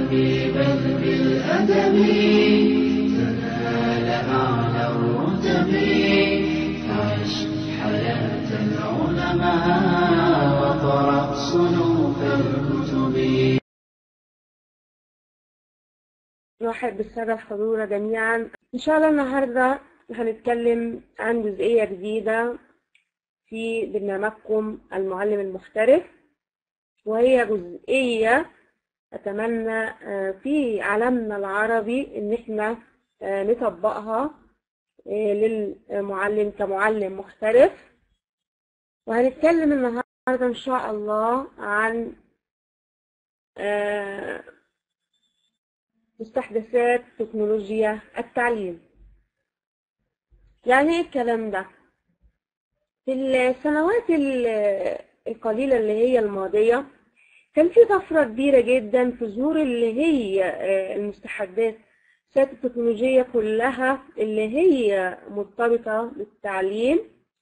طبيبا بالأدب تنال أعلى الرتب عش حياة العلماء وقرأ صنوف الكتب نرحب بالسادة الحضور جميعا إن شاء الله النهاردة هنتكلم عن جزئية جديدة في برنامجكم المعلم المحترف وهي جزئية أتمنى آه، في عالمنا العربي إن إحنا آه، نطبقها آه، للمعلم كمعلم محترف وهنتكلم النهاردة إن شاء الله عن آه، مستحدثات تكنولوجيا التعليم يعني ايه الكلام ده في السنوات ال- القليلة اللي هي الماضية كان في طفرة كبيرة جدا في ظهور اللي هي آه، المستحدثات التكنولوجية كلها اللي هي مرتبطة بالتعليم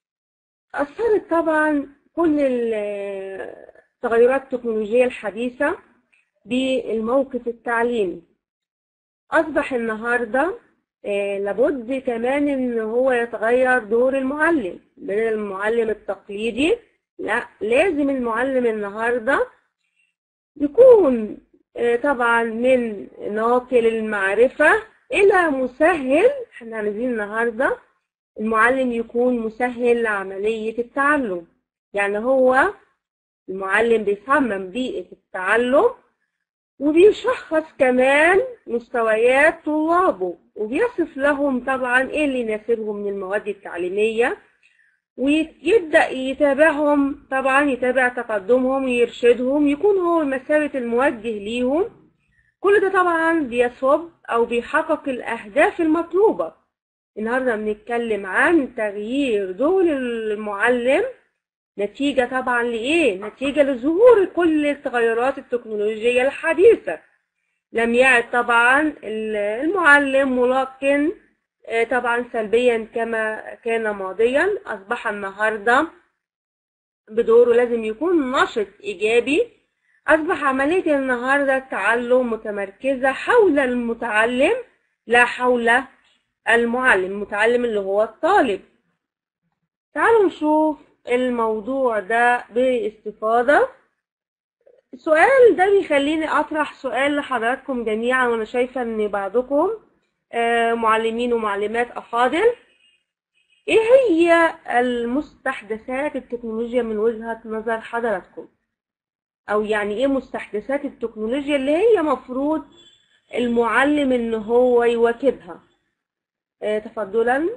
أثرت طبعا كل ال- التغيرات التكنولوجية الحديثة بالموقف التعليمي أصبح النهاردة آه، لابد كمان إن هو يتغير دور المعلم من المعلم التقليدي لا لازم المعلم النهاردة يكون آه، طبعا من ناقل المعرفة إلى مسهل احنا عايزين النهاردة المعلم يكون مسهل لعملية التعلم يعني هو المعلم بيصمم بيئة التعلم وبيشخص كمان مستويات طلابه وبيصف لهم طبعا ايه اللي يناسبهم من المواد التعليمية ويبدأ يتابعهم طبعا يتابع تقدمهم ويرشدهم يكون هو مثابة الموجه ليهم كل ده طبعا بيصب أو بيحقق الأهداف المطلوبة النهاردة بنتكلم عن تغيير دور المعلم نتيجة طبعا لإيه؟ نتيجة لظهور كل التغيرات التكنولوجية الحديثة لم يعد طبعا ال- المعلم ملقن آه، طبعا سلبيا كما كان ماضيا أصبح النهاردة بدوره لازم يكون نشط إيجابي أصبح عملية النهاردة التعلم متمركزة حول المتعلم لا حول المعلم المتعلم اللي هو الطالب تعالوا نشوف الموضوع ده باستفاضة السؤال ده بيخليني أطرح سؤال لحضراتكم جميعا وأنا شايفة إن بعضكم آه، معلمين ومعلمات أفاضل إيه هي المستحدثات التكنولوجيا من وجهة نظر حضراتكم؟ أو يعني إيه مستحدثات التكنولوجيا اللي هي مفروض المعلم إن هو يواكبها؟ آه، تفضلا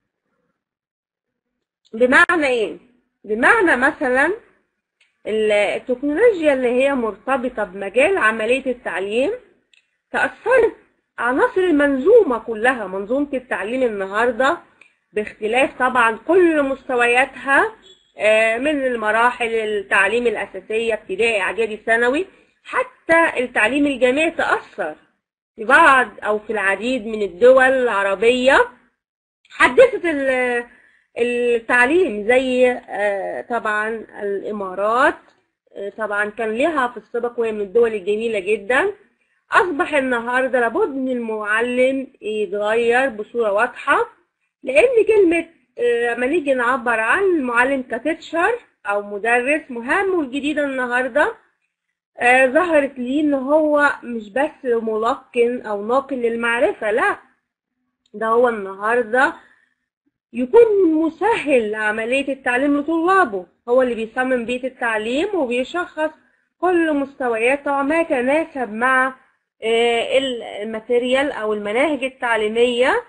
بمعنى ايه بمعنى مثلا ال- التكنولوجيا اللي هي مرتبطة بمجال عملية التعليم تأثرت عناصر المنظومة كلها منظومة التعليم النهاردة باختلاف طبعا كل مستوياتها آه، من المراحل التعليم الأساسية ابتدائي إعدادي ثانوي حتى التعليم الجامعي تأثر في بعض أو في العديد من الدول العربية حدثت ال- التعليم زي آه، طبعا الإمارات آه، طبعا كان لها في السابق وهي من الدول الجميلة جدا أصبح النهاردة لابد من المعلم يتغير بصورة واضحة لأن كلمة آه، لما نيجي نعبر عن المعلم كتيتشر أو مدرس مهم والجديدة النهاردة آه، ظهرت لي إن هو مش بس ملقن أو ناقل للمعرفة لا ده هو النهارده يكون مسهل لعملية التعليم لطلابه هو اللي بيصمم بيئة التعليم وبيشخص كل مستوياتها ما يتناسب مع آه، الماتيريال أو المناهج التعليمية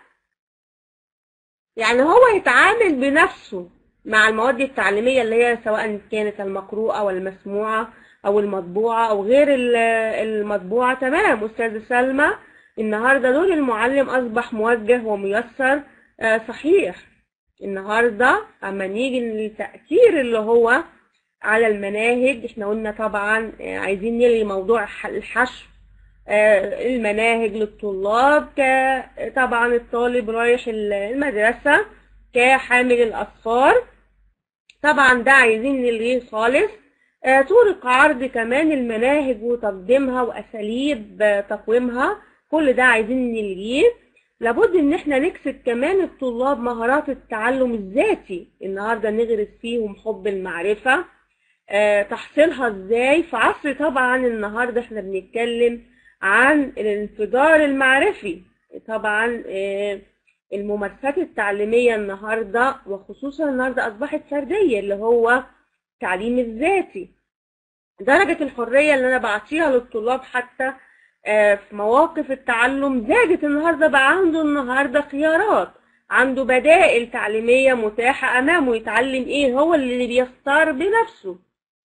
يعني هو يتعامل بنفسه مع المواد التعليمية اللي هي سواء كانت المقروءة والمسموعة أو المطبوعة أو غير ال- المطبوعة تمام أستاذة سلمى النهاردة دور المعلم أصبح موجه وميسر آه، صحيح النهاردة أما نيجي للتأثير اللي هو على المناهج احنا قلنا طبعا آه، عايزين نلغي موضوع الح- الحشو آه، المناهج للطلاب ك طبعا الطالب رايح ال- المدرسة كحامل الأسفار طبعا ده عايزين نلغيه خالص آه، طرق عرض كمان المناهج وتقديمها وأساليب آه، تقويمها كل ده عايزين نلغيه لابد ان احنا نكسب كمان الطلاب مهارات التعلم الذاتي النهارده نغرس فيهم حب المعرفة آه، تحصيلها ازاي في عصر طبعا النهارده احنا بنتكلم عن الانفجار المعرفي طبعا آه، الممارسات التعليمية النهارده وخصوصا النهارده اصبحت فردية اللي هو التعليم الذاتي درجة الحرية اللي انا بعطيها للطلاب حتى آه، في مواقف التعلم زادت النهارده بقى عنده النهارده خيارات عنده بدائل تعليمية متاحة أمامه يتعلم إيه هو اللي بيختار بنفسه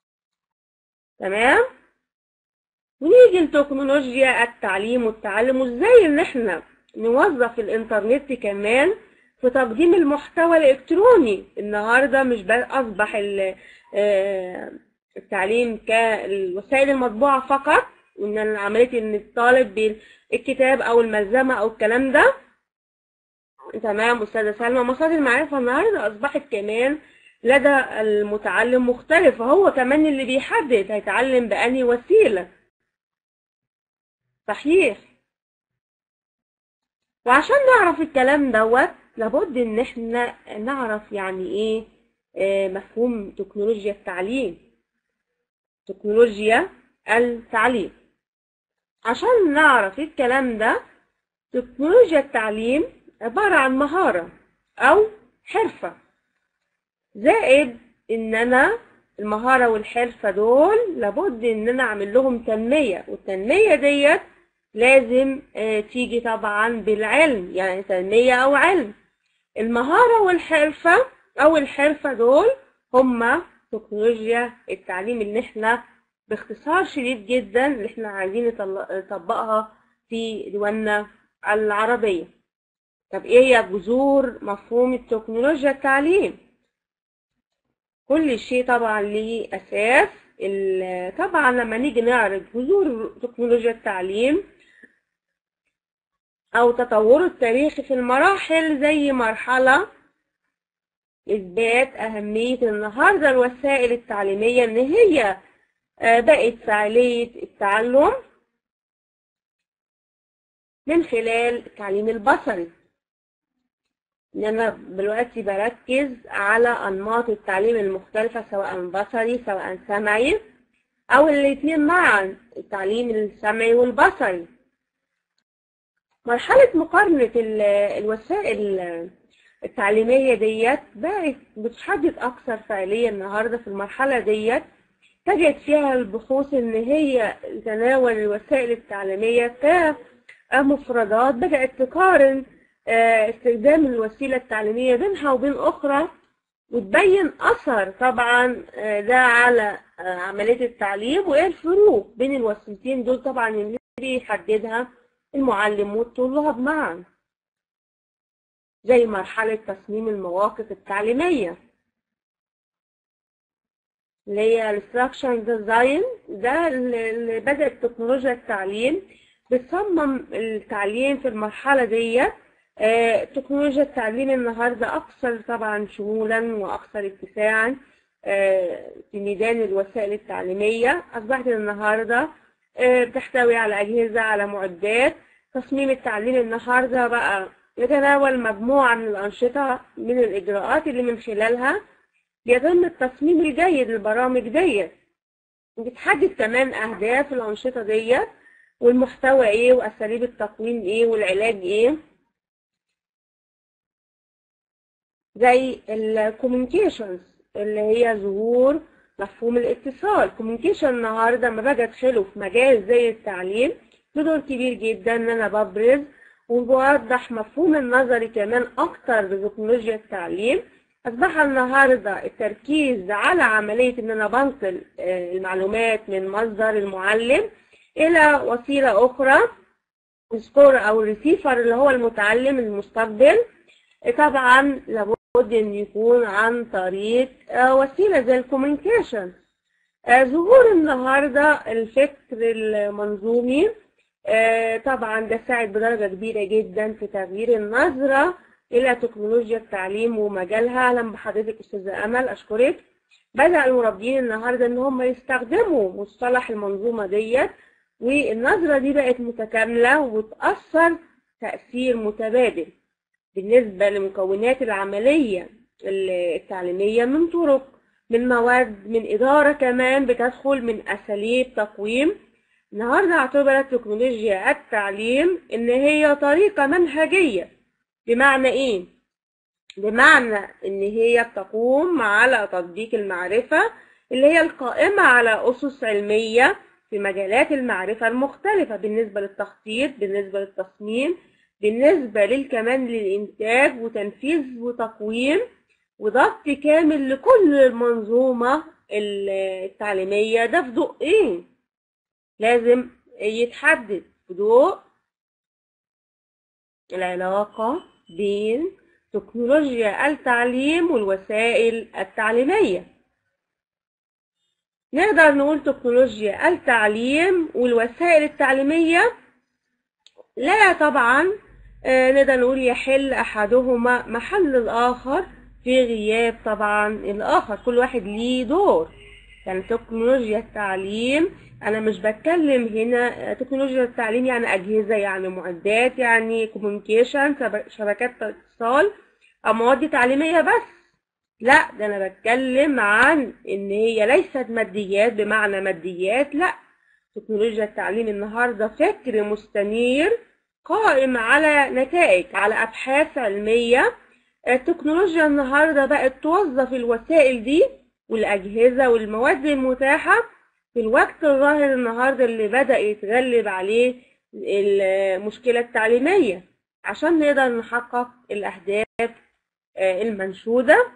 تمام ونيجي لتكنولوجيا التعليم والتعلم وإزاي إن إحنا نوظف الإنترنت كمان في تقديم المحتوى الإلكتروني النهارده مش بس أصبح ال- آه، التعليم كالوسائل المطبوعة فقط وإن عملية إن الطالب بالكتاب أو الملزمة أو الكلام ده تمام أستاذة سلمى مصادر المعرفة النهاردة أصبحت كمان لدى المتعلم مختلفة هو كمان اللي بيحدد هيتعلم بأنهي وسيلة صحيح وعشان نعرف الكلام دوت لابد إن احنا نعرف يعني إيه آه، مفهوم تكنولوجيا التعليم تكنولوجيا التعليم عشان نعرف الكلام ده تكنولوجيا التعليم عبارة عن مهارة أو حرفة زائد إن أنا المهارة والحرفة دول لابد إن أنا أعمل لهم تنمية والتنمية ديت لازم آه، تيجي طبعا بالعلم يعني تنمية أو علم المهارة والحرفة أو الحرفة دول هما تكنولوجيا التعليم اللي احنا باختصار شديد جدا اللي احنا عايزين نطل- نطبقها في دولنا العربية طب ايه هي جذور مفهوم التكنولوجيا التعليم كل شيء طبعا ليه اساس ال- طبعا لما نيجي نعرض جذور تكنولوجيا التعليم او تطوره التاريخي في المراحل زي مرحلة اثبات اهمية النهاردة الوسائل التعليمية ان هي آه، بقت فعالية التعلم من خلال التعليم البصري ان انا دلوقتي بركز على انماط التعليم المختلفة سواء بصري سواء سمعي او الاتنين معا التعليم السمعي والبصري مرحلة مقارنة ال- الوسائل التعليمية ديت بقت بتحدد أكثر فعالية النهاردة في المرحلة ديت تجد فيها البحوث إن هي تناول الوسائل التعليمية كمفردات بدأت تقارن آه، استخدام الوسيلة التعليمية بينها وبين أخرى وتبين أثر طبعا آه، ده على آه، عملية التعليم وإيه الفروق بين الوسيلتين دول طبعا اللي بيحددها المعلم والطلاب معا زي مرحلة تصميم المواقف التعليمية اللي هي الستراكشر ديزاين ده اللي بدأت تكنولوجيا التعليم بتصمم التعليم في المرحلة ديت آه، تكنولوجيا التعليم النهاردة أكثر طبعا شمولا وأكثر اتساعا آه، في ميدان الوسائل التعليمية أصبحت النهاردة آه، بتحتوي على أجهزة على معدات تصميم التعليم النهاردة بقى يتناول مجموعة من الأنشطة من الإجراءات اللي من خلالها بيتم التصميم الجيد للبرامج ديت بتحدد كمان أهداف الأنشطة ديت والمحتوى إيه وأساليب التقويم إيه والعلاج إيه زي الكوميونيكيشنز اللي هي ظهور مفهوم الاتصال كوميونيكيشن النهارده لما باجي ادخله في مجال زي التعليم له دور كبير جدا ان انا ببرز وبوضح مفهوم النظري كمان اكتر بتكنولوجيا التعليم اصبح النهارده التركيز على عمليه ان انا بنقل آه، المعلومات من مصدر المعلم الى وسيله اخرى السكور او الريسيفر اللي هو المتعلم المستقبل طبعا لابد ان يكون عن طريق آه، وسيله زي الكوميونيكيشن آه، ظهور النهارده الفكر المنظومي آه، طبعا ده ساعد بدرجه كبيره جدا في تغيير النظره الى تكنولوجيا التعليم ومجالها اهلا بحضرتك استاذه امل اشكرك بدأ المربيين النهاردة إن هم يستخدموا مصطلح المنظومة ديت والنظرة دي بقت متكاملة وتأثر تأثير متبادل بالنسبة لمكونات العملية التعليمية من طرق من مواد من إدارة كمان بتدخل من أساليب تقويم النهاردة اعتبرت تكنولوجيا التعليم إن هي طريقة منهجية بمعنى إيه؟ بمعنى إن هي بتقوم على تطبيق المعرفة اللي هي القائمة على أسس علمية في مجالات المعرفة المختلفة بالنسبة للتخطيط بالنسبة للتصميم بالنسبة للكمان للإنتاج وتنفيذ وتقويم وضبط كامل لكل المنظومة التعليمية ده في ضوء إيه؟ لازم يتحدد في ضوء العلاقة بين تكنولوجيا التعليم والوسائل التعليمية نقدر نقول تكنولوجيا التعليم والوسائل التعليمية لا طبعا آه، نقدر نقول يحل أحدهما محل الآخر في غياب طبعا الآخر كل واحد ليه دور يعني تكنولوجيا التعليم أنا مش بتكلم هنا آه، تكنولوجيا التعليم يعني أجهزة يعني معدات يعني كوميونيكيشن شبكات اتصال أو مواد تعليمية بس لا ده أنا بتكلم عن إن هي ليست ماديات بمعنى ماديات لا تكنولوجيا التعليم النهاردة فكر مستنير قائم على نتائج على أبحاث علمية التكنولوجيا النهاردة بقت توظف الوسائل دي والأجهزة والمواد المتاحة في الوقت الراهن النهاردة اللي بدأ يتغلب عليه المشكلة التعليمية عشان نقدر نحقق الأهداف آه، المنشودة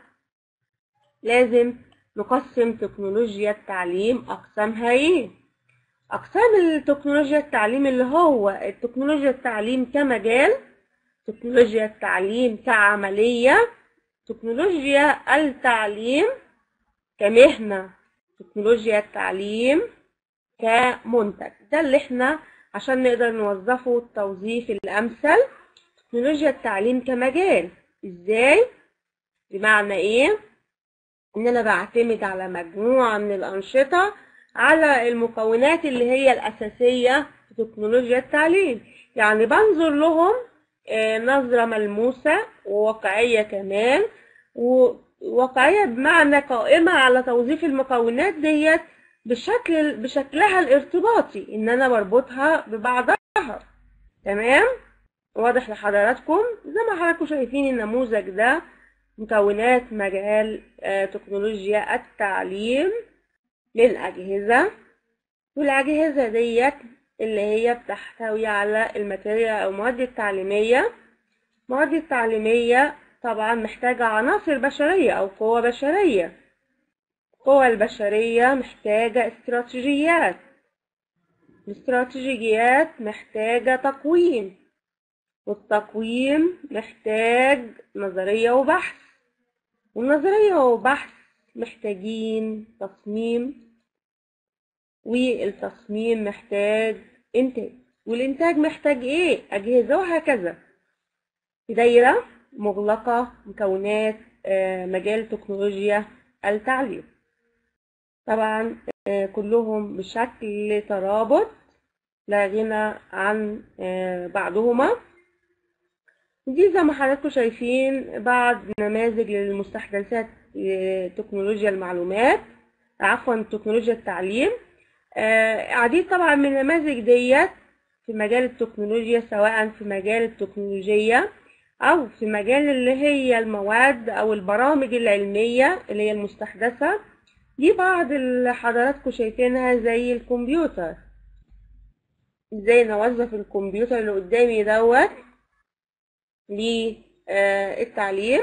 لازم نقسم تكنولوجيا التعليم أقسامها إيه؟ أقسام التكنولوجيا التعليم اللي هو التكنولوجيا التعليم كمجال تكنولوجيا التعليم كعملية تكنولوجيا التعليم كمهنة تكنولوجيا التعليم كمنتج ده اللي احنا عشان نقدر نوظفه التوظيف الأمثل تكنولوجيا التعليم كمجال ازاي بمعنى ايه ان انا بعتمد على مجموعة من الأنشطة على المكونات اللي هي الأساسية في تكنولوجيا التعليم يعني بنظر لهم آه، نظرة ملموسة وواقعية كمان وواقعية بمعنى قائمة على توظيف المكونات ديت بشكل بشكلها الارتباطي ان انا بربطها ببعضها تمام واضح لحضراتكم زي ما حضراتكم شايفين النموذج ده مكونات مجال آه، تكنولوجيا التعليم للأجهزة والأجهزة ديت اللي هي بتحتوي على الماتيريال أو المواد التعليمية المواد التعليمية طبعا محتاجة عناصر بشرية أو قوة بشرية القوة البشرية محتاجة استراتيجيات الاستراتيجيات محتاجة تقويم والتقويم محتاج نظرية وبحث والنظرية وبحث محتاجين تصميم والتصميم محتاج إنتاج والإنتاج محتاج إيه؟ أجهزة وهكذا في دايرة مغلقة مكونات آه، مجال تكنولوجيا التعليم طبعا آه، كلهم بشكل ترابط لا غنى عن آه، بعضهما دي زي ما حضراتكم شايفين بعض نماذج للمستحدثات تكنولوجيا المعلومات عفوا تكنولوجيا التعليم آه، عديد طبعا من النماذج ديت في مجال التكنولوجيا سواء في مجال التكنولوجيا أو في مجال اللي هي المواد أو البرامج العلمية اللي هي المستحدثة دي بعض اللي حضراتكم شايفينها زي الكمبيوتر ازاي نوظف الكمبيوتر اللي قدامي دوت للتعليم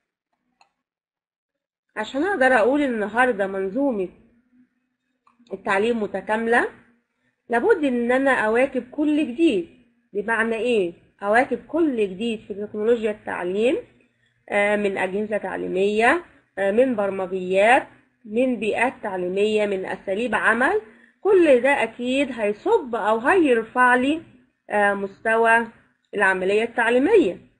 عشان اقدر اقول النهارده منظومه التعليم متكامله لابد ان انا اواكب كل جديد بمعنى ايه اواكب كل جديد في تكنولوجيا التعليم آه، من اجهزه تعليميه آه، من برمجيات من بيئات تعليميه من اساليب عمل كل ده اكيد هيصب او هيرفع لي آه، مستوى العمليه التعليميه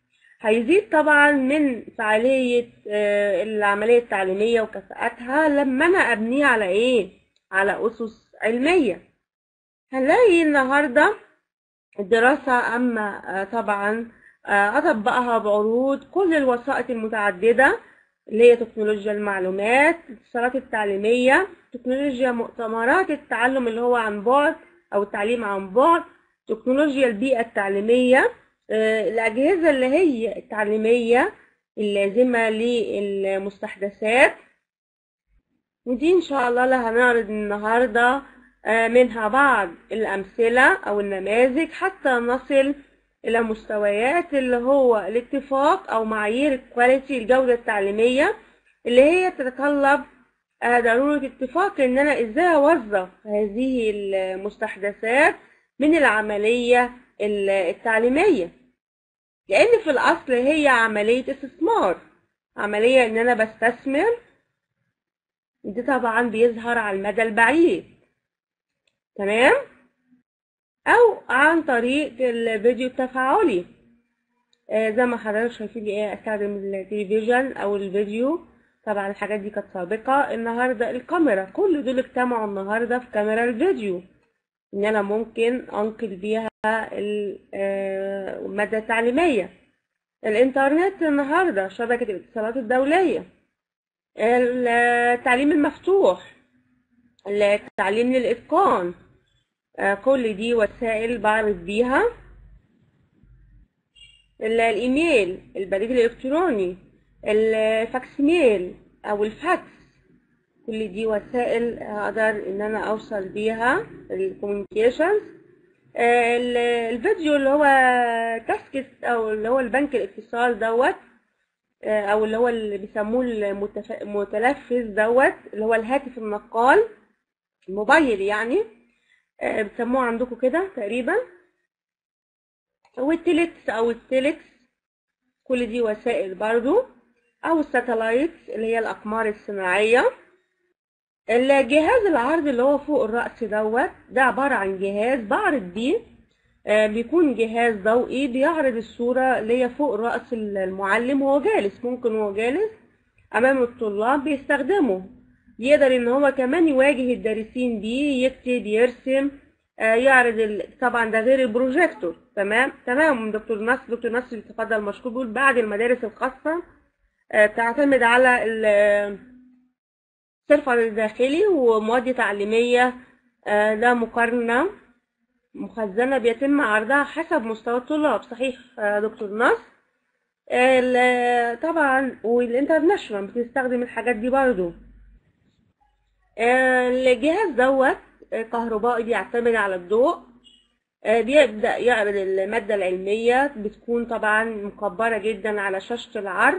هيزيد طبعا من فعالية آه، العملية التعليمية وكفاءتها لما أنا أبنيه على إيه؟ على أسس علمية هنلاقي النهاردة الدراسة أما آه، طبعا آه، أطبقها بعروض كل الوسائط المتعددة اللي هي تكنولوجيا المعلومات الاتصالات التعليمية تكنولوجيا مؤتمرات التعلم اللي هو عن بعد أو التعليم عن بعد تكنولوجيا البيئة التعليمية آه، الأجهزة اللي هي التعليمية اللازمة للمستحدثات ودي إن شاء الله اللي هنعرض النهاردة آه، منها بعض الأمثلة أو النماذج حتى نصل إلى مستويات اللي هو الاتفاق أو معايير الكواليتي الجودة التعليمية اللي هي تتطلب آه، ضرورة اتفاق إن أنا إزاي أوظف هذه المستحدثات من العملية ال- التعليمية لأن في الأصل هي عملية استثمار عملية إن أنا بستثمر ده طبعا بيظهر على المدى البعيد تمام أو عن طريق الفيديو التفاعلي آه، زي ما حضرتك شايفين ايه استخدم التلفزيون او الفيديو طبعا الحاجات دي كانت سابقة النهاردة الكاميرا كل دول اجتمعوا النهاردة في كاميرا الفيديو ان انا ممكن انقل بيها ال- آه، المادة التعليمية الانترنت النهاردة شبكة الاتصالات الدولية التعليم المفتوح التعليم للإتقان آه، كل دي وسائل بعرض بيها ال- الإيميل البريد الإلكتروني الفاكسيميل أو الفاكس كل دي وسائل أقدر إن أنا أوصل بيها الكوميونيكيشنز الفيديو اللي هو تاسكس أو اللي هو البنك الاتصال دوت آه، أو اللي هو اللي بيسموه المتف- المتلفز دوت اللي هو الهاتف النقال الموبايل يعني آه، بتسموه عندكم كده تقريبا والتليكس او التليكس كل دي وسائل برضو او الساتلايتس اللي هي الاقمار الصناعية الجهاز العرض اللي هو فوق الرأس دوت ده عبارة عن جهاز بعرض بيه آه، بيكون جهاز ضوئي بيعرض الصورة اللي هي فوق رأس المعلم وهو جالس ممكن وهو جالس أمام الطلاب بيستخدمه يقدر إن هو كمان يواجه الدارسين بيه يكتب يرسم آه، يعرض ال... طبعا ده غير البروجيكتور تمام تمام دكتور نصر دكتور نصر بيتفضل مشكور بيقول بعد المدارس الخاصة آه، بتعتمد على ال- السيرفر الداخلي ومواد تعليمية آه، ده مقارنة مخزنة بيتم عرضها حسب مستوى الطلاب صحيح آه، دكتور نصر ال- طبعا والانترناشونال بتستخدم الحاجات دي برضو آه، الجهاز دوت آه، كهربائي بيعتمد على الضوء آه، بيبدأ يعرض المادة العلمية بتكون طبعا مكبرة جدا على شاشة العرض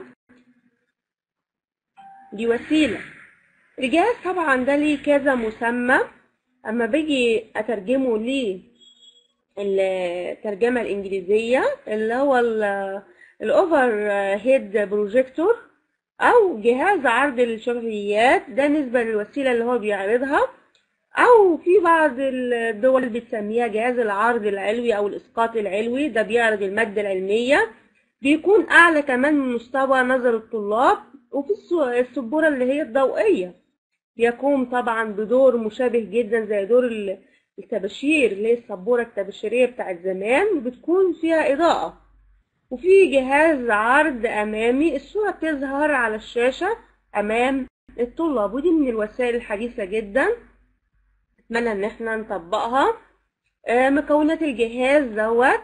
دي وسيلة الجهاز طبعا ده ليه كذا مسمى اما باجي اترجمه ليه الترجمة الإنجليزية اللي هو الأوفر هيد بروجيكتور أو جهاز عرض الشبكيات ده نسبة للوسيلة اللي هو بيعرضها أو في بعض الدول بتسميها جهاز العرض العلوي أو الإسقاط العلوي ده بيعرض المادة العلمية بيكون أعلى كمان من مستوى نظر الطلاب وفي السو- السبورة اللي هي الضوئية بيقوم طبعا بدور مشابه جدا زي دور ال- الطباشير اللي هي السبورة الطباشيرية بتاعت زمان بتكون فيها إضاءة وفي جهاز عرض أمامي الصورة بتظهر على الشاشة أمام الطلاب ودي من الوسائل الحديثة جدا أتمنى إن احنا نطبقها آه، مكونات الجهاز دوت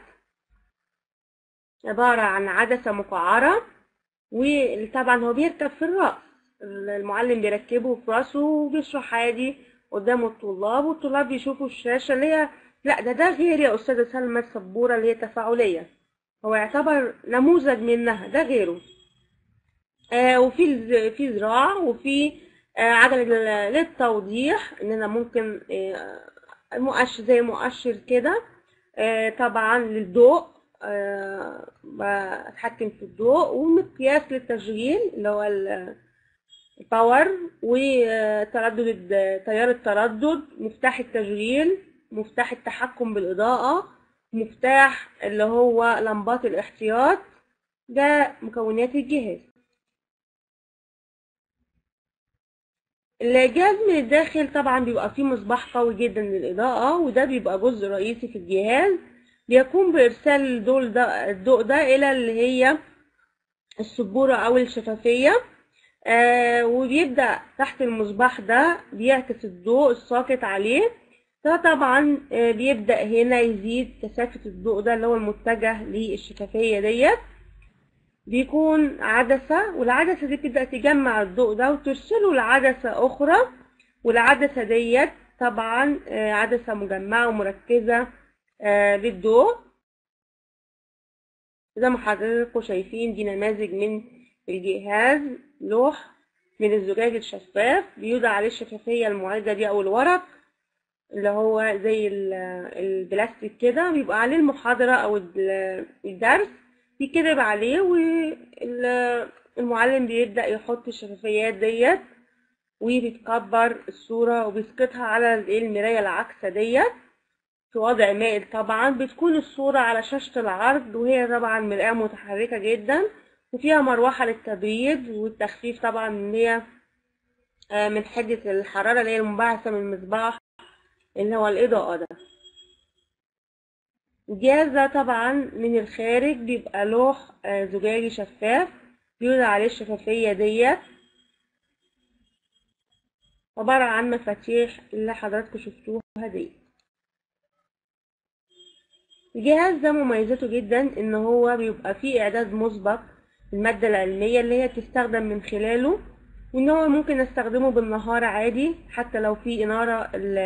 عبارة عن عدسة مقعرة وطبعا هو بيركب في الرأس المعلم بيركبه في راسه وبيشرح عادي قدام الطلاب والطلاب بيشوفوا الشاشة اللي هي لا ده ده غير يا أستاذة سلمى السبورة اللي هي تفاعلية هو يعتبر نموذج منها ده غيره آه وفي الز- في ذراع وفي آه عجلة لل- للتوضيح ان انا ممكن آه مؤشر زي مؤشر كده آه طبعا للضوء آه بتحكم في الضوء ومقياس للتشغيل اللي هو ال- الباور وتردد تيار التردد مفتاح التشغيل مفتاح التحكم بالإضاءة مفتاح اللي هو لمبات الاحتياط ده مكونات الجهاز الجهاز من الداخل طبعا بيبقى فيه مصباح قوي جدا للإضاءة وده بيبقى جزء رئيسي في الجهاز بيقوم بإرسال الضوء ده الضوء ده إلى اللي هي السبورة أو الشفافية آه وبيبدأ تحت المصباح ده بيعكس الضوء الساقط عليه فطبعا آه بيبدأ هنا يزيد كثافة الضوء ده اللي هو المتجه للشفافية ديت بيكون عدسة والعدسة دي بتبدأ تجمع الضوء ده وترسله لعدسة أخرى والعدسة ديت طبعا آه عدسة مجمعة ومركزة آه للضوء زي ما حضراتكم شايفين دي نماذج من الجهاز لوح من الزجاج الشفاف بيوضع عليه الشفافية المعدة دي أو الورق اللي هو زي البلاستيك كده بيبقى عليه المحاضرة أو الدرس بيكتب عليه والمعلم بيبدأ يحط الشفافيات ديت وبيتكبر الصورة وبيسقطها على المراية العكسة ديت في وضع مائل طبعا بتكون الصورة على شاشة العرض وهي طبعا مرآة متحركة جدا وفيها مروحة للتبريد والتخفيف طبعا ان هي من حدة الحرارة اللي هي المنبعثة من المصباح اللي هو الإضاءة ده الجهاز ده طبعا من الخارج بيبقى لوح زجاجي شفاف بيوضع عليه الشفافية ديت عبارة عن مفاتيح اللي حضراتكم شفتوها دي الجهاز ده مميزاته جدا ان هو بيبقى فيه اعداد مسبق المادة العلمية اللي هي بتستخدم من خلاله وان هو ممكن استخدمه بالنهار عادي حتى لو في انارة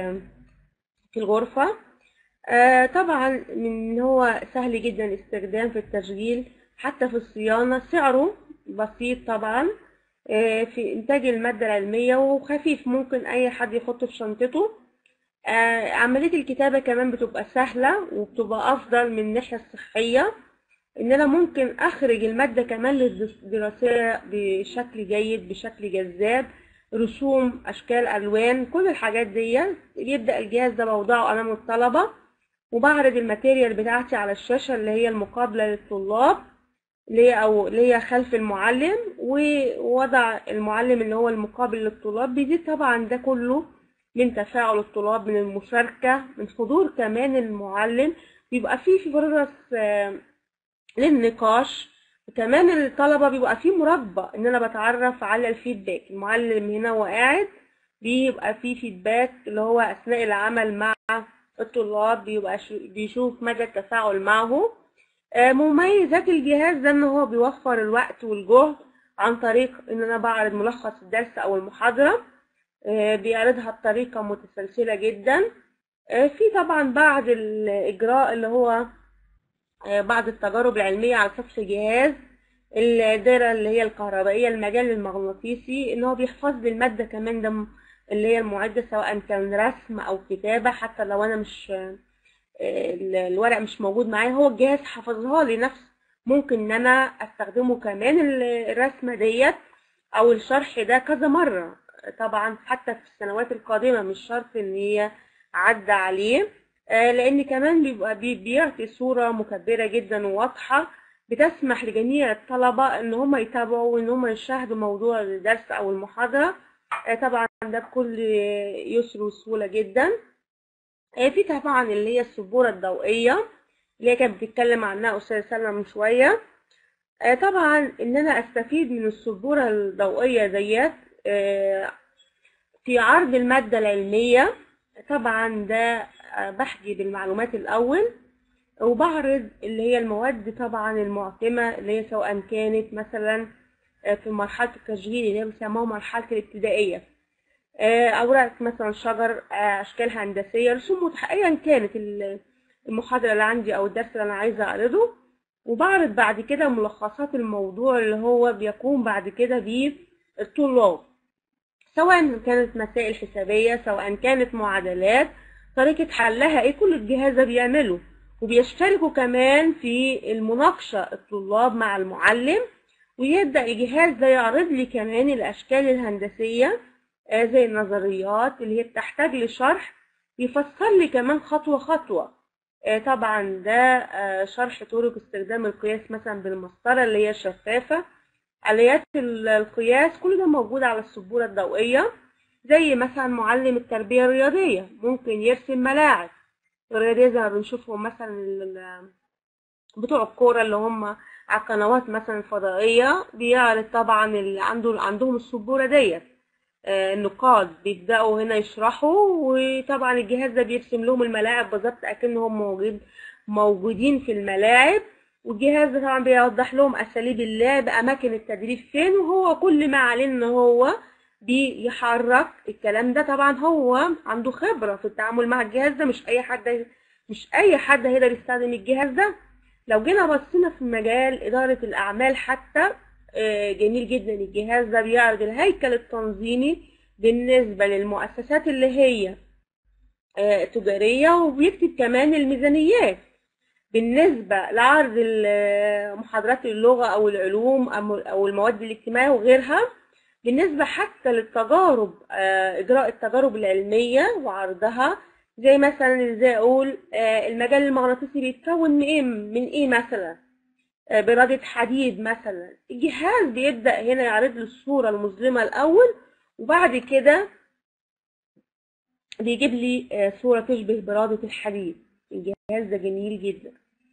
في الغرفة آه طبعا من هو سهل جدا الاستخدام في التشغيل حتى في الصيانة سعره بسيط طبعا آه في انتاج المادة العلمية وخفيف ممكن اي حد يحطه في شنطته آه عملية الكتابة كمان بتبقى سهلة وبتبقى افضل من الناحية الصحية ان انا ممكن اخرج المادة كمان للدراسية بشكل جيد بشكل جذاب رسوم اشكال الوان كل الحاجات دي يبدأ الجهاز ده بوضعه امام الطلبة وبعرض الماتيريال بتاعتي على الشاشة اللي هي المقابلة للطلاب اللي هي او اللي هي خلف المعلم ووضع المعلم اللي هو المقابل للطلاب بيزيد طبعا ده كله من تفاعل الطلاب من المشاركة من حضور كمان المعلم بيبقى فيه في فرص للنقاش وكمان الطلبة بيبقى فيه مربع ان انا بتعرف على الفيدباك المعلم هنا وقاعد بيبقى فيه فيدباك اللي هو اثناء العمل مع الطلاب بيبقى بيشوف مدى التفاعل معه مميزات الجهاز ده ان هو بيوفر الوقت والجهد عن طريق ان انا بعرض ملخص الدرس او المحاضرة بيعرضها بطريقة متسلسلة جدا في طبعا بعض الاجراء اللي هو بعض التجارب العلمية على سطح الجهاز الدائرة اللي هي الكهربائية المجال المغناطيسي ان هو بيحفظ لي المادة كمان ده اللي هي المعدة سواء كان رسم او كتابة حتى لو انا مش الورق مش موجود معايا هو الجهاز حفظها لي نفس ممكن ان انا استخدمه كمان الرسمة ديت او الشرح ده كذا مرة طبعا حتى في السنوات القادمة مش شرط ان هي عدى عليه لان كمان بيبقى بيعطي صورة مكبرة جدا وواضحة بتسمح لجميع الطلبة ان هم يتابعوا وان هم يشاهدوا موضوع الدرس او المحاضرة طبعا ده بكل يسر وسهولة جدا في طبعا اللي هي السبورة الضوئية اللي هي كانت بتتكلم عنها أستاذة سلمى من شوية طبعا إن أنا أستفيد من السبورة الضوئية ديت في عرض المادة العلمية طبعا ده بحجب المعلومات الأول وبعرض اللي هي المواد طبعا المعتمة اللي هي سواء كانت مثلا في مرحلة التشغيل اللي هي بيسموها مرحلة الابتدائية أوراق مثلا شجر أشكال هندسية رسوم ايا كانت المحاضرة اللي عندي أو الدرس اللي أنا عايزة أعرضه وبعرض بعد كده ملخصات الموضوع اللي هو بيقوم بعد كده بيه الطلاب سواء كانت مسائل حسابية سواء كانت معادلات طريقة حلها ايه كل الجهاز ده بيعمله وبيشتركوا كمان في المناقشة الطلاب مع المعلم ويبدأ الجهاز ده يعرض لي كمان الأشكال الهندسية زي النظريات اللي هي بتحتاج لشرح يفسر لي كمان خطوة خطوة آه، طبعا ده آه، شرح طرق استخدام القياس مثلا بالمسطرة اللي هي الشفافة آليات ال- القياس كل ده موجود على السبورة الضوئية زي مثلا معلم التربية الرياضية ممكن يرسم ملاعب الرياضية زي ما بنشوفهم مثلا ال- ال- بتوع الكورة اللي هم على القنوات مثلا الفضائية بيعرض طبعا اللي عنده عندهم السبورة ديت آه، النقاد بيبدأوا هنا يشرحوا وطبعا الجهاز ده بيرسم لهم الملاعب بالظبط أكنهم موجود موجودين في الملاعب والجهاز ده طبعا بيوضح لهم أساليب اللعب أماكن التدريب فين وهو كل ما عليه إن هو بيحرك الكلام ده طبعا هو عنده خبرة في التعامل مع الجهاز ده مش أي حد مش أي حد هيقدر يستخدم الجهاز ده لو جينا بصينا في مجال إدارة الأعمال حتى آه، جميل جدا الجهاز ده بيعرض الهيكل التنظيمي بالنسبة للمؤسسات اللي هي آه، تجارية وبيكتب كمان الميزانيات بالنسبة لعرض ال- محاضرات اللغة أو العلوم أم- أو المواد الاجتماعية وغيرها بالنسبة حتى للتجارب آه، إجراء التجارب العلمية وعرضها زي مثلا ازاي أقول آه، المجال المغناطيسي بيتكون من إيه من إيه مثلا آه، برادة حديد مثلا الجهاز بيبدأ هنا يعرض له الصورة المظلمة الأول وبعد كده بيجيب لي آه، صورة تشبه برادة الحديد الجهاز ده جميل جدا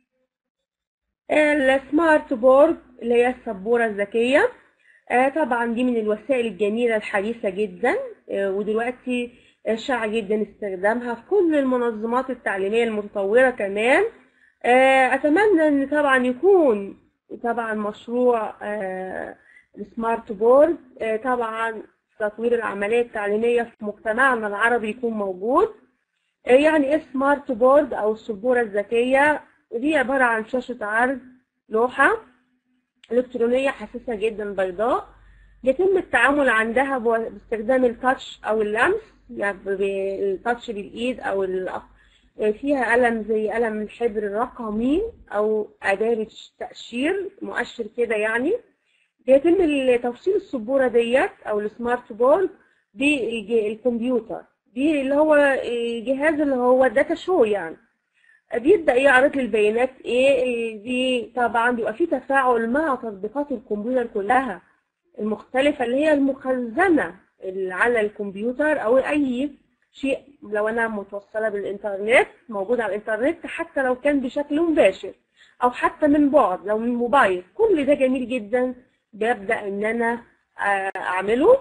السمارت بورد اللي هي السبورة الذكية آه، طبعا دي من الوسائل الجميلة الحديثة جدا آه، ودلوقتي آه، شائع جدا استخدامها في كل المنظمات التعليمية المتطورة كمان آه، أتمنى إن طبعا يكون طبعا مشروع آه، السمارت بورد آه، طبعا تطوير العملية التعليمية في مجتمعنا العربي يكون موجود آه، يعني ايه سمارت بورد أو السبورة الذكية دي عبارة عن شاشة عرض لوحة إلكترونية حساسة جدا بيضاء يتم التعامل عندها بو- باستخدام التاتش أو اللمس يعني بالتاتش بالإيد أو ال- فيها قلم زي قلم الحبر الرقمي أو أداة تأشير مؤشر كده يعني بيتم ال- توصيل السبورة ديت أو السمارت بورد بالكمبيوتر دي اللي هو الجهاز اللي هو الداتا شو يعني بيبدأ يعرض لي البيانات ايه دي طبعا بيبقى في تفاعل مع تطبيقات الكمبيوتر كلها المختلفة اللي هي المخزنة اللي على الكمبيوتر او اي شيء لو انا متوصلة بالانترنت موجود على الانترنت حتى لو كان بشكل مباشر او حتى من بعد لو من موبايل كل ده جميل جدا ببدأ ان انا آه، اعمله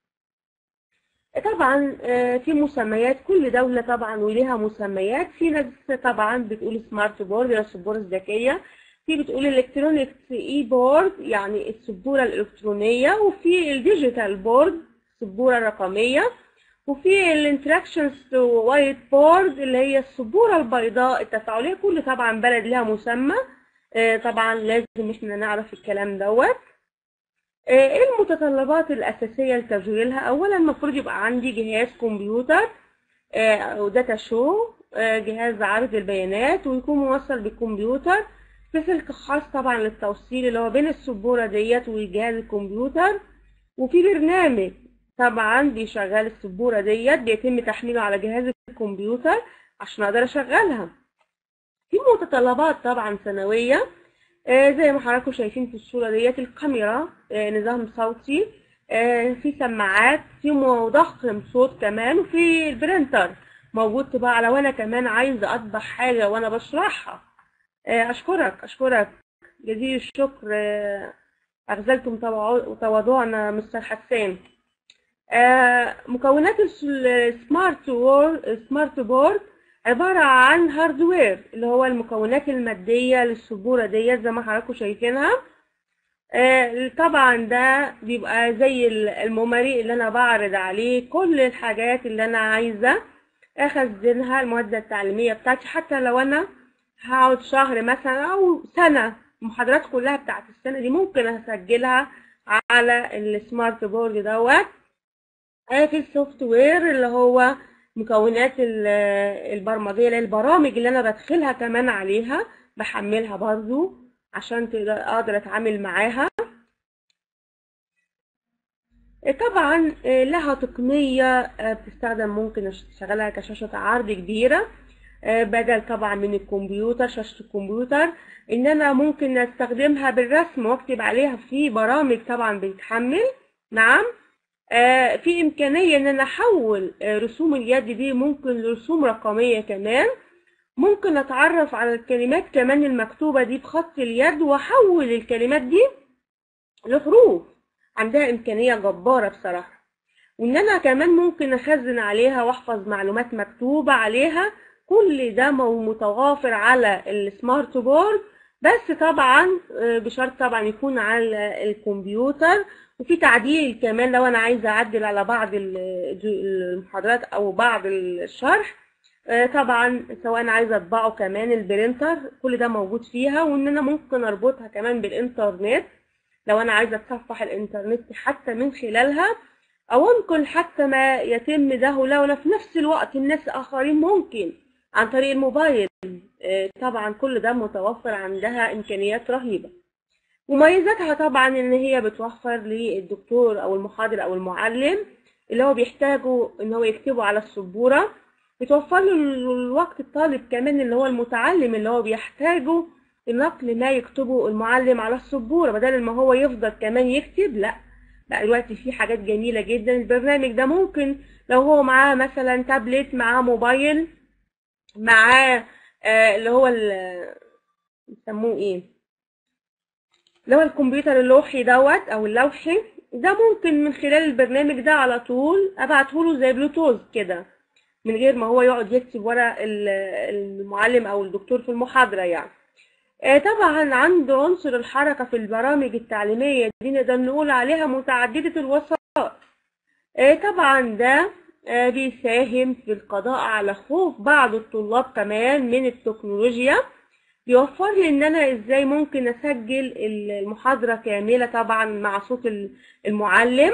طبعا آه، في مسميات كل دولة طبعا وليها مسميات في ناس طبعا بتقول سمارت بورد يا السبورة الذكية في بتقول الكترونيك اي بورد يعني السبورة الإلكترونية وفي الديجيتال بورد السبورة الرقمية وفي الانتراكشنز وايت بورد اللي هي السبورة البيضاء التفاعلية كل طبعا بلد لها مسمى آه، طبعا لازم احنا نعرف الكلام دوت آه، ايه المتطلبات الأساسية لتشغيلها؟ أولا المفروض يبقى عندي جهاز كمبيوتر آه، أو داتا شو آه، جهاز عرض البيانات ويكون موصل بالكمبيوتر في سلك خاص طبعا للتوصيل اللي هو بين السبورة ديت وجهاز الكمبيوتر وفي برنامج طبعا بيشغل السبورة ديت بيتم تحميله على جهاز الكمبيوتر عشان أقدر أشغلها في متطلبات طبعا سنوية آه، زي ما حضراتكم شايفين في الصورة ديت الكاميرا آه، نظام صوتي آه، في سماعات في مضخم صوت كمان وفي البرينتر موجود طباعة لو أنا كمان عايزة أطبع حاجة وأنا بشرحها آه، أشكرك أشكرك جزيل الشكر آه، أغزلتم تواضع- تواضعنا مستر حسان آه، مكونات الس- السمارت وور السمارت بورد عبارة عن هاردوير اللي هو المكونات المادية للسبورة ديت زي ما حضراتكم شايفينها آه، طبعا ده بيبقى زي ال- المماري اللي انا بعرض عليه كل الحاجات اللي انا عايزة اخزنها المادة التعليمية بتاعتي حتى لو انا هقعد شهر مثلا او سنة المحاضرات كلها بتاعت السنة دي ممكن اسجلها على السمارت بورد دوت آه، في السوفت وير اللي هو مكونات ال- البرمجية اللي هي البرامج اللي انا بدخلها كمان عليها بحملها برضو عشان تقدر اقدر اتعامل معاها آه، طبعا آه، لها تقنية آه، بتستخدم ممكن اشغلها كشاشة عرض كبيرة آه، بدل طبعا من الكمبيوتر شاشة الكمبيوتر ان انا ممكن استخدمها بالرسم واكتب عليها في برامج طبعا بتتحمل نعم آه، في امكانية ان انا احول آه، رسوم اليد دي ممكن لرسوم رقمية كمان ممكن اتعرف على الكلمات كمان المكتوبة دي بخط اليد واحول الكلمات دي لحروف عندها امكانية جبارة بصراحة وان انا كمان ممكن اخزن عليها واحفظ معلومات مكتوبة عليها كل ده مو- متوافر على السمارت بورد بس طبعا آه، بشرط طبعا يكون على الكمبيوتر وفي تعديل كمان لو انا عايزه اعدل على بعض ال- المحاضرات او بعض الشرح آه، طبعا سواء انا عايزه اطبعه كمان البرينتر كل ده موجود فيها وان انا ممكن اربطها كمان بالانترنت لو انا عايزه اتصفح الانترنت حتى من خلالها او انقل حتى ما يتم ده لو انا في نفس الوقت الناس اخرين ممكن عن طريق الموبايل آه، طبعا كل ده متوفر عندها امكانيات رهيبه مميزاتها طبعا ان هي بتوفر للدكتور او المحاضر او المعلم اللي هو بيحتاجه ان هو يكتبه على السبوره بتوفر له الوقت الطالب كمان اللي هو المتعلم اللي هو بيحتاجه لنقل ما يكتبه المعلم على السبوره بدل ما هو يفضل كمان يكتب لا لا دلوقتي في حاجات جميله جدا البرنامج ده ممكن لو هو معاه مثلا تابلت معاه موبايل معاه آه اللي هو ال- بيسموه ايه اللي هو الكمبيوتر اللوحي دوت او اللوحي ده ممكن من خلال البرنامج ده على طول ابعته له زي بلوتوث كده من غير ما هو يقعد يكتب ورا ال- المعلم او الدكتور في المحاضرة يعني آه، طبعا عنده عنصر الحركة في البرامج التعليمية دي نقدر نقول عليها متعددة الوسائط آه، طبعا ده آه، بيساهم في القضاء على خوف بعض الطلاب كمان من التكنولوجيا بيوفر لي ان انا ازاي ممكن اسجل المحاضرة كاملة طبعا مع صوت المعلم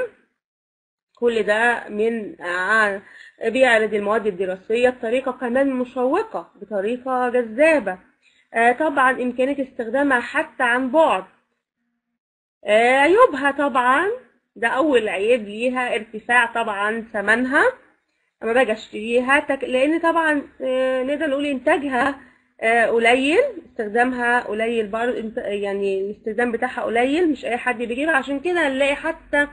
كل ده من آه، بيعرض المواد الدراسية بطريقة كمان مشوقة بطريقة جذابة آه، طبعا إمكانية استخدامها حتى عن بعد آه، عيوبها طبعا ده أول عيب ليها ارتفاع طبعا ثمنها أما باجي أشتريها تك... لأن طبعا آه، نقدر نقول إنتاجها آه، قليل استخدامها قليل برضه انت- يعني الاستخدام بتاعها قليل مش أي حد بيجيبها عشان كده نلاقي حتى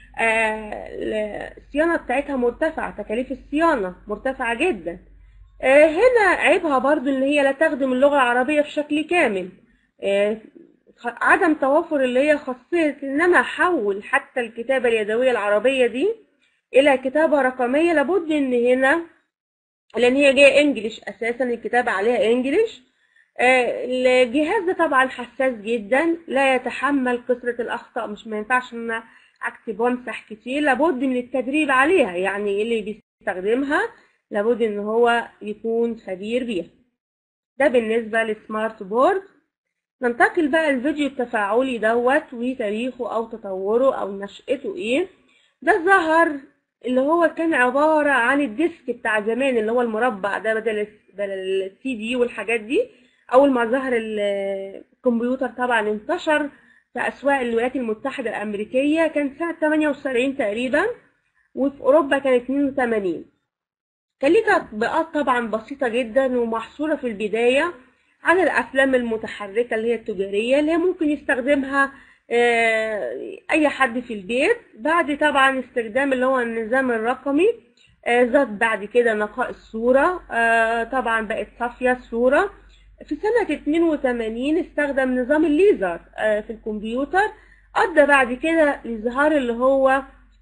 آه، الصيانة بتاعتها مرتفعة تكاليف الصيانة مرتفعة جدا آه، هنا عيبها برضو ان هي لا تخدم اللغة العربية بشكل كامل آه، خ- عدم توافر اللي هي خاصية ان انا احول حتى الكتابة اليدوية العربية دي الى كتابة رقمية لابد ان هنا لان هي جاية انجليش اساسا الكتابة عليها انجليش آه، الجهاز ده طبعا حساس جدا لا يتحمل كثرة الاخطاء مش ما ينفعش ان أنا اكتب وامسح كتير لابد من التدريب عليها يعني اللي بيستخدمها لابد ان هو يكون خبير بيها ده بالنسبة للسمارت بورد ننتقل بقى الفيديو التفاعلي دوت وتاريخه او تطوره او نشأته ايه ده ظهر اللي هو كان عبارة عن الديسك بتاع زمان اللي هو المربع ده بدل الس- بدل السي دي والحاجات دي اول ما ظهر ال- الكمبيوتر طبعا انتشر في اسواق الولايات المتحدة الامريكية كان سنة 78 تقريبا وفي اوروبا كان 82 كان ليه تطبيقات طبعا بسيطة جدا ومحصورة في البداية على الأفلام المتحركة اللي هي التجارية اللي هي ممكن يستخدمها آه، أي حد في البيت بعد طبعا استخدام اللي هو النظام الرقمي آه، زاد بعد كده نقاء الصورة آه، طبعا بقت صافية الصورة في سنة 82 استخدم نظام الليزر آه، في الكمبيوتر أدى بعد كده لإظهار اللي هو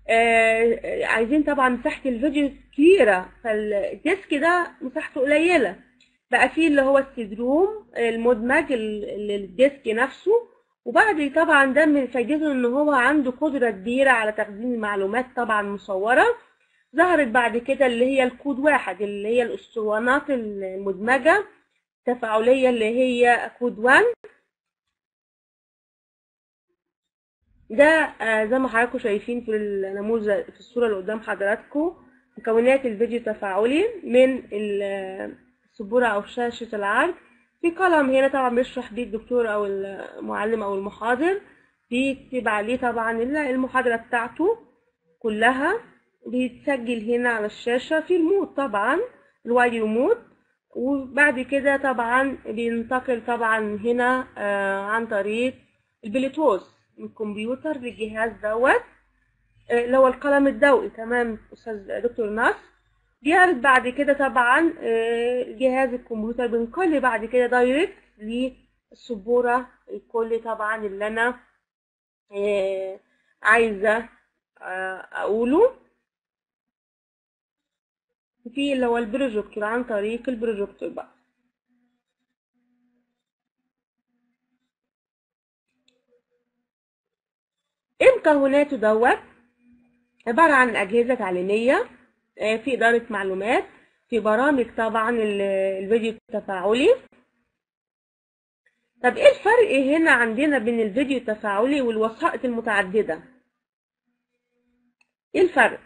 آه، عايزين طبعا مساحة الفيديو كبيرة فالديسك ده مساحته قليلة بقى فيه اللي هو السيدروم المدمج ال- الديسك نفسه وبعد طبعا ده من فايدته ان هو عنده قدرة كبيرة على تخزين المعلومات طبعا مصورة ظهرت بعد كده اللي هي الكود واحد اللي هي الاسطوانات المدمجة تفاعلية اللي هي كود 1 ده آه، زي ما حضراتكم شايفين في النموذج في الصورة اللي قدام حضراتكم مكونات الفيديو التفاعلي من ال- السبورة أو شاشة العرض في قلم هنا طبعا بيشرح بيه الدكتور أو المعلم أو المحاضر بيكتب عليه طبعا المحاضرة بتاعته كلها بيتسجل هنا على الشاشة في ريموت طبعا الوايد ريموت وبعد كده طبعا بينتقل طبعا هنا آه، عن طريق البلوتوث من الكمبيوتر للجهاز دوت آه، اللي هو القلم الضوئي تمام استاذ دكتور نصر بيعرض بعد كده طبعا آه، جهاز الكمبيوتر بينقل بعد كده دايركت للسبورة الكل طبعا اللي انا آه، عايزة آه، اقوله في اللي هو البروجيكتور عن طريق البروجيكتور بقى ايه مكوناته دوت عبارة عن أجهزة تعليمية آه، في إدارة معلومات في برامج طبعا ال- الفيديو التفاعلي طب ايه الفرق هنا عندنا بين الفيديو التفاعلي والوسائط المتعددة ايه الفرق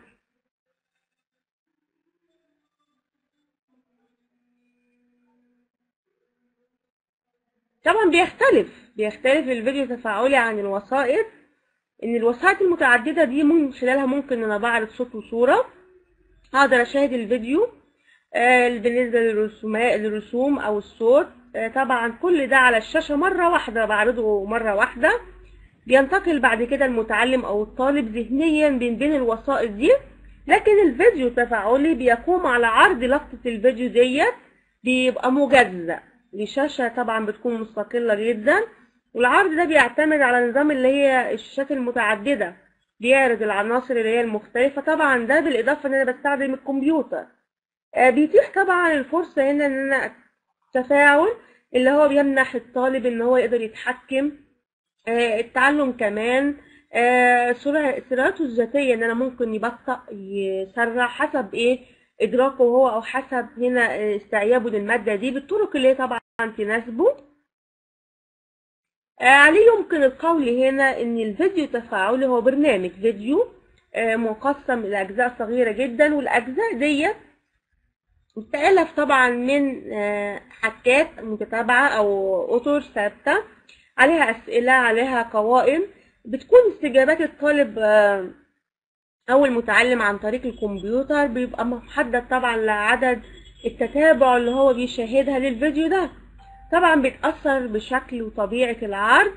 طبعا بيختلف بيختلف الفيديو التفاعلي عن الوسائط ان الوسائط المتعددة دي من خلالها ممكن ان انا بعرض صوت وصورة اقدر اشاهد الفيديو آه، بالنسبة للرسومات للرسوم او الصوت آه، طبعا كل ده على الشاشة مرة واحدة بعرضه مرة واحدة بينتقل بعد كده المتعلم او الطالب ذهنيا بين بين الوسائط دي لكن الفيديو التفاعلي بيقوم على عرض لقطة الفيديو ديت بيبقى مجزأ لشاشة طبعا بتكون مستقلة جدا والعرض ده بيعتمد على نظام اللي هي الشاشات المتعددة بيعرض العناصر اللي هي المختلفة طبعا ده بالإضافة إن أنا بستخدم الكمبيوتر آه، بيتيح طبعا الفرصة هنا إن أنا تفاعل اللي هو بيمنح الطالب إن هو يقدر يتحكم آه، التعلم كمان آه، سرعة سرعته الذاتية إن أنا ممكن يبطأ يسرع حسب إيه إدراكه هو أو حسب هنا آه، استيعابه للمادة دي بالطرق اللي هي طبعا تناسبه آه، عليه يمكن القول هنا ان الفيديو التفاعلي هو برنامج فيديو آه، مقسم الى اجزاء صغيره جدا والاجزاء ديت بتألف طبعا من آه، حكات متتابعه او اطر ثابته عليها اسئله عليها قوائم بتكون استجابات الطالب آه، او المتعلم عن طريق الكمبيوتر بيبقى محدد طبعا لعدد التتابع اللي هو بيشاهدها للفيديو ده طبعا بيتأثر بشكل وطبيعة العرض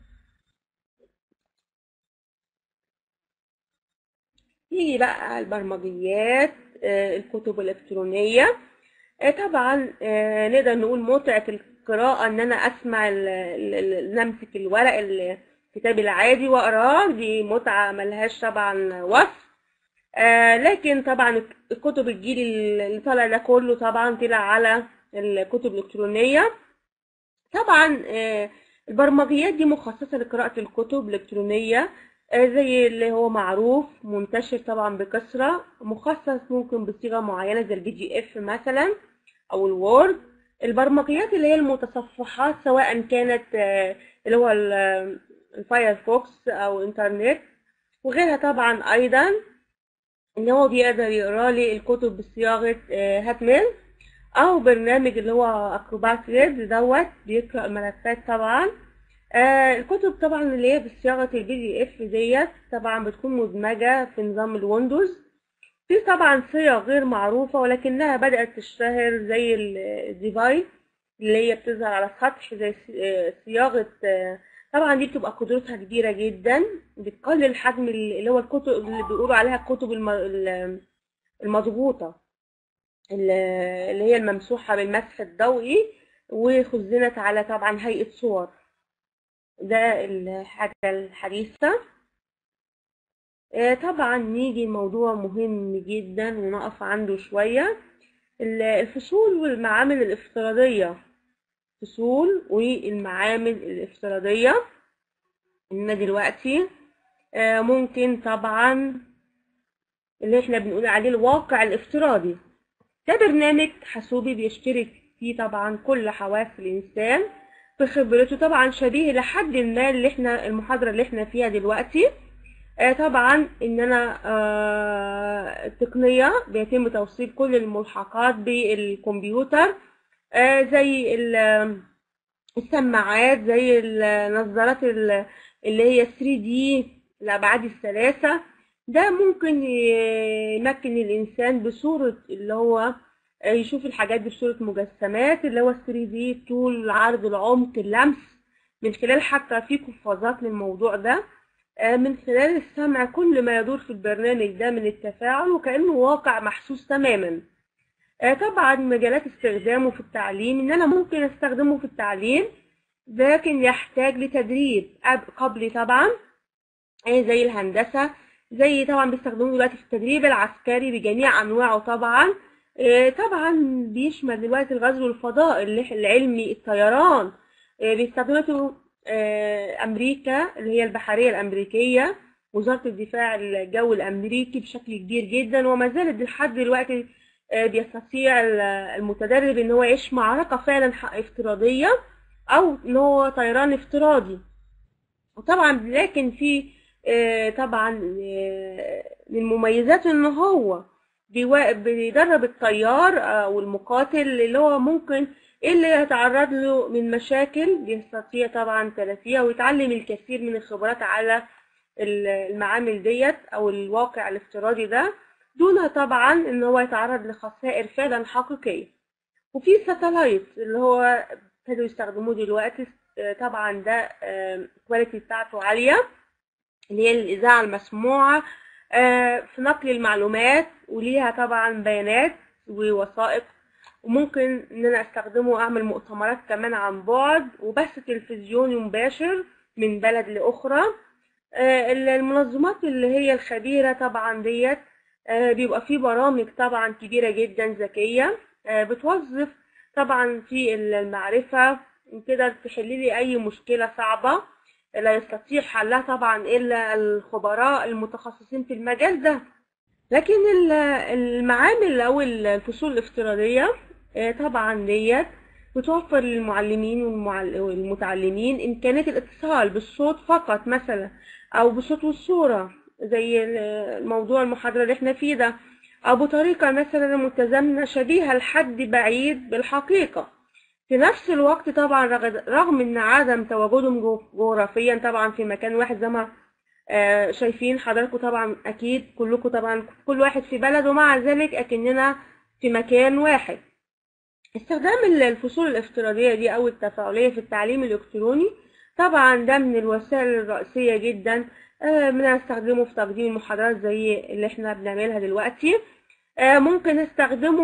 يجي بقى البرمجيات آه، الكتب الإلكترونية آه، طبعا آه، نقدر نقول متعة القراءة إن أنا أسمع ال- ال- ال- إن أمسك الورق الكتاب العادي وأقراه دي متعة ملهاش طبعا وصف آه لكن طبعا الكتب الجيل اللي طالع ده كله طبعا طلع على الكتب الإلكترونية طبعا آه، البرمجيات دي مخصصة لقراءة الكتب الإلكترونية آه، زي اللي هو معروف منتشر طبعا بكثرة مخصص ممكن بصيغة معينة زي البي جي اف مثلا أو الوورد البرمجيات اللي هي المتصفحات سواء كانت آه، اللي هو ال- الفايرفوكس أو إنترنت وغيرها طبعا أيضا إن هو بيقدر يقرا لي الكتب بصياغة آه، هاتميل او برنامج اللي هو اكروبات ريد دوت بيقرا الملفات طبعا آه الكتب طبعا اللي هي بصياغه البي دي اف ديت طبعا بتكون مدمجه في نظام الويندوز في طبعا صيغ غير معروفه ولكنها بدات تشتهر زي ال- الديفايس اللي هي بتظهر على السطح زي س- آه، صياغه آه، طبعا دي بتبقى قدرتها كبيره جدا بتقلل حجم ال- اللي هو الكتب اللي بيقولوا عليها الكتب الم- ال- المضغوطه ال- اللي هي الممسوحة بالمسح الضوئي وخزنت على طبعا هيئة صور ده الحاجة الحديثة آه، طبعا نيجي الموضوع مهم جدا ونقف عنده شوية ال- الفصول والمعامل الافتراضية فصول والمعامل الافتراضية إن دلوقتي آه، ممكن طبعا اللي احنا بنقول عليه الواقع الافتراضي ده برنامج حاسوبي بيشترك فيه طبعا كل حواس الإنسان بخبرته طبعا شبيه لحد ما اللي احنا المحاضرة اللي احنا فيها دلوقتي آه طبعا ان انا آه التقنية بيتم توصيل كل الملحقات بالكمبيوتر آه زي ال- السماعات زي النظارات ال- اللي هي 3D الأبعاد الثلاثة ده ممكن يمكن الإنسان بصورة اللي هو آه، يشوف الحاجات دي بصورة مجسمات اللي هو 3 دي الطول العرض العمق اللمس من خلال حتى في قفازات للموضوع ده آه، من خلال السمع كل ما يدور في البرنامج ده من التفاعل وكأنه واقع محسوس تماما آه، طبعا مجالات استخدامه في التعليم ان انا ممكن استخدمه في التعليم لكن يحتاج لتدريب أب- قبلي طبعا آه، زي الهندسة زي طبعا بيستخدموه دلوقتي في التدريب العسكري بجميع أنواعه طبعا آه، طبعا بيشمل دلوقتي الغزو الفضاء اللي- العلمي الطيران آه، بيستخدمته آه، أمريكا اللي هي البحرية الأمريكية وزارة الدفاع الجوي الأمريكي بشكل كبير جدا وما زالت لحد دلوقتي آه، بيستطيع ال- المتدرب إن هو يعيش معركة فعلا ح- افتراضية أو إن هو طيران افتراضي وطبعا لكن في آه، طبعا آه، من مميزاته ان هو بيوا- بيدرب الطيار او المقاتل اللي هو ممكن ايه اللي يتعرض له من مشاكل بيستطيع طبعا تلافيها ويتعلم الكثير من الخبرات على ال- المعامل ديت او الواقع الافتراضي ده دون طبعا ان هو يتعرض لخسائر فعلا حقيقية وفي ساتلايت اللي هو ابتدوا يستخدموه دلوقتي آه، طبعا ده الكواليتي بتاعته عالية اللي هي الإذاعة المسموعة آه، في نقل المعلومات وليها طبعا بيانات ووثائق وممكن إن أنا أستخدمه أعمل مؤتمرات كمان عن بعد وبث تلفزيوني مباشر من بلد لأخرى آه، المنظمات اللي هي الخبيرة طبعا ديت آه، بيبقى في برامج طبعا كبيرة جدا ذكية آه، بتوظف طبعا في المعرفة كده تحل لي أي مشكلة صعبة لا يستطيع حلها طبعا إلا الخبراء المتخصصين في المجال ده لكن ال- المعامل أو الفصول الافتراضية آه، طبعا ديت بتوفر للمعلمين والمعل- والمتعلمين إمكانية الاتصال بالصوت فقط مثلا أو بالصوت والصورة زي ال- الموضوع المحاضرة اللي احنا فيه ده أو بطريقة مثلا متزامنة شبيهة لحد بعيد بالحقيقة في نفس الوقت طبعا رغ- رغم ان عدم تواجدهم جو- جغرافيا طبعا في مكان واحد زي ما آه، شايفين حضراتكم طبعا اكيد كلكم طبعا كل واحد في بلد ومع ذلك اكننا في مكان واحد استخدام ال- الفصول الافتراضية دي او التفاعلية في التعليم الالكتروني طبعا ده من الوسائل الرئيسية جدا آه، بنستخدمه في تقديم المحاضرات زي اللي احنا بنعملها دلوقتي آه، ممكن نستخدمه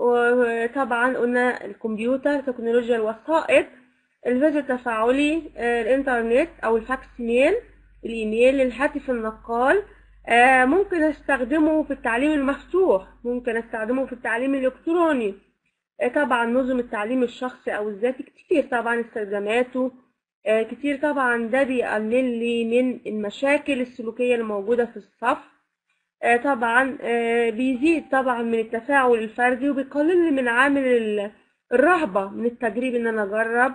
آه، طبعا قلنا الكمبيوتر تكنولوجيا الوسائط الفيديو التفاعلي آه، الانترنت او الفاكس ميل الايميل الهاتف النقال آه، ممكن استخدمه في التعليم المفتوح ممكن استخدمه في التعليم الالكتروني آه، طبعا نظم التعليم الشخصي او الذاتي كتير طبعا استخداماته آه، كتير طبعا ده بيقلل لي من المشاكل السلوكية الموجودة في الصف آه، طبعا آه، بيزيد طبعا من التفاعل الفردي وبيقلل لي من عامل ال- الرهبة من التجريب ان انا اجرب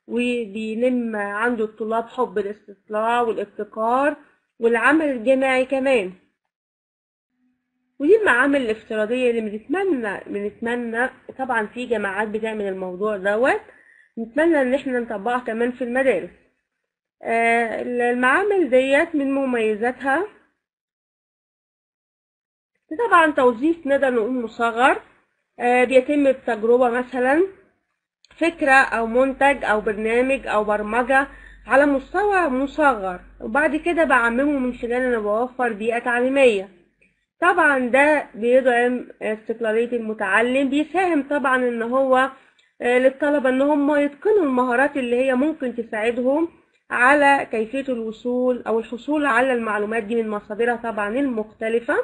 وبينم عنده الطلاب حب الاستطلاع والابتكار والعمل الجماعي كمان ودي المعامل الافتراضية اللي بنتمنى بنتمنى طبعا في جماعات بتعمل الموضوع دوت نتمنى ان احنا نطبقها كمان في المدارس آه، المعامل ديت من مميزاتها طبعا توظيف نقدر نقول مصغر آه، بيتم بتجربة مثلا فكرة أو منتج أو برنامج أو برمجة على مستوى مصغر وبعد كده بعممه من خلال إن أنا بوفر بيئة تعليمية طبعا ده بيدعم استقلالية المتعلم بيساهم طبعا إن هو آه، للطلبة إن هم يتقنوا المهارات اللي هي ممكن تساعدهم على كيفية الوصول أو الحصول على المعلومات دي من مصادرها طبعا المختلفة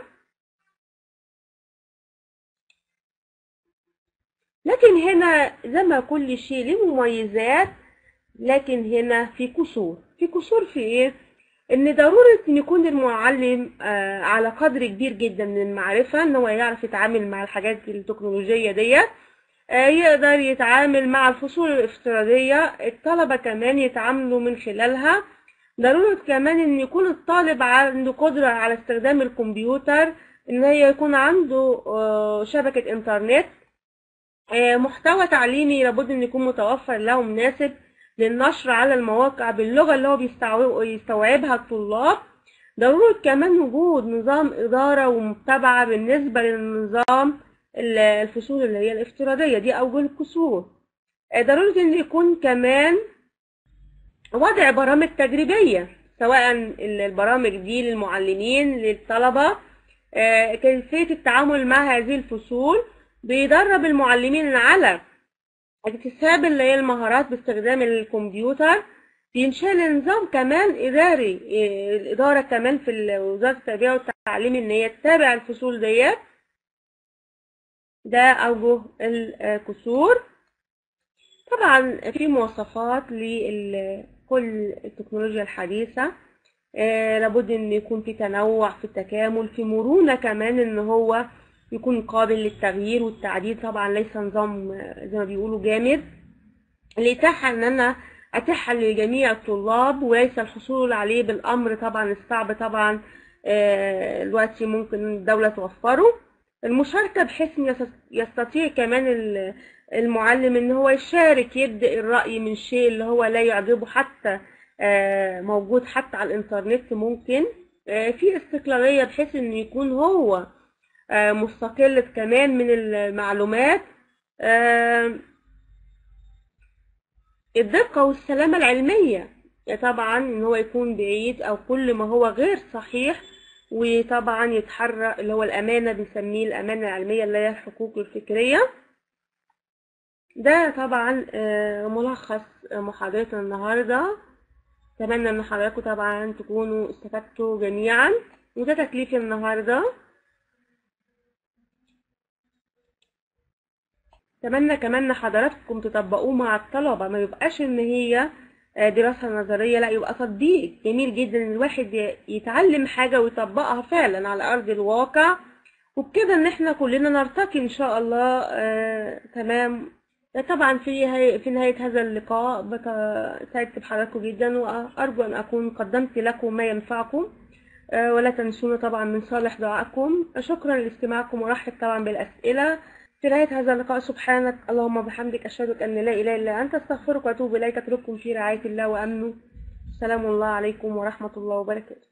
لكن هنا زي ما كل شيء له مميزات لكن هنا في قصور في قصور في ايه ان ضرورة ان يكون المعلم آه، على قدر كبير جدا من المعرفة ان هو يعرف يتعامل مع الحاجات التكنولوجية ديت آه، يقدر يتعامل مع الفصول الافتراضية الطلبة كمان يتعاملوا من خلالها ضرورة كمان ان يكون الطالب عنده قدرة على استخدام الكمبيوتر ان هي يكون عنده آه، شبكة انترنت آه، محتوى تعليمي لابد ان يكون متوفر له مناسب للنشر على المواقع باللغة اللي هو بيستوعب- يستوعبها الطلاب ضرورة كمان وجود نظام إدارة ومتابعة بالنسبة للنظام ال- الفصول اللي هي الافتراضية دي أوجه الكسور آه، ضروري إن يكون كمان وضع برامج تجريبية سواء ال- البرامج دي للمعلمين للطلبة آه، كيفية التعامل مع هذه الفصول بيدرب المعلمين على اكتساب اللي هي المهارات باستخدام الكمبيوتر بينشأ نظام كمان إداري إيه، الإدارة كمان في ال- وزارة التربية والتعليم إن هي تتابع الفصول ديت ده أوجه الكسور طبعا في مواصفات لكل التكنولوجيا الحديثة آه، لابد ان يكون في تنوع في التكامل في مرونة كمان ان هو يكون قابل للتغيير والتعديل طبعا ليس نظام آه، زي ما بيقولوا جامد الإتاحة ان انا اتيحها لجميع الطلاب وليس الحصول عليه بالامر طبعا الصعب طبعا آه، دلوقتي ممكن الدولة توفره المشاركة بحيث إن يس- يستطيع كمان ال- المعلم ان هو يشارك يبدأ الرأي من شيء اللي هو لا يعجبه حتى آه، موجود حتى على الانترنت ممكن آه، في استقلالية بحيث ان يكون هو آه، مستقل كمان من المعلومات آه، الدقة والسلامة العلمية طبعا ان هو يكون بعيد او كل ما هو غير صحيح وطبعا يتحرى اللي هو الامانة بنسميه الامانة العلمية اللي هي الحقوق الفكرية ده طبعا آه، ملخص محاضرتنا النهاردة أتمنى إن حضراتكم طبعا تكونوا استفدتوا جميعا وده تكليفي النهاردة أتمنى كمان إن حضراتكم تطبقوه مع الطلبة ما يبقاش إن هي آه، دراسة نظرية لا يبقى تطبيق جميل جدا إن الواحد ي- يتعلم حاجة ويطبقها فعلا على أرض الواقع وبكده إن إحنا كلنا نرتقي إن شاء الله آه، تمام طبعا في هي في نهاية هذا اللقاء بت- سعدت بحضراتكم جدا وأرجو أن أكون قدمت لكم ما ينفعكم آه، ولا تنسونا طبعا من صالح دعائكم شكرا لاستماعكم ورحب طبعا بالأسئلة في نهاية هذا اللقاء سبحانك اللهم وبحمدك أشهد أن لا إله إلا أنت أستغفرك وأتوب إليك أترككم في رعاية الله وأمنه سلام الله عليكم ورحمة الله وبركاته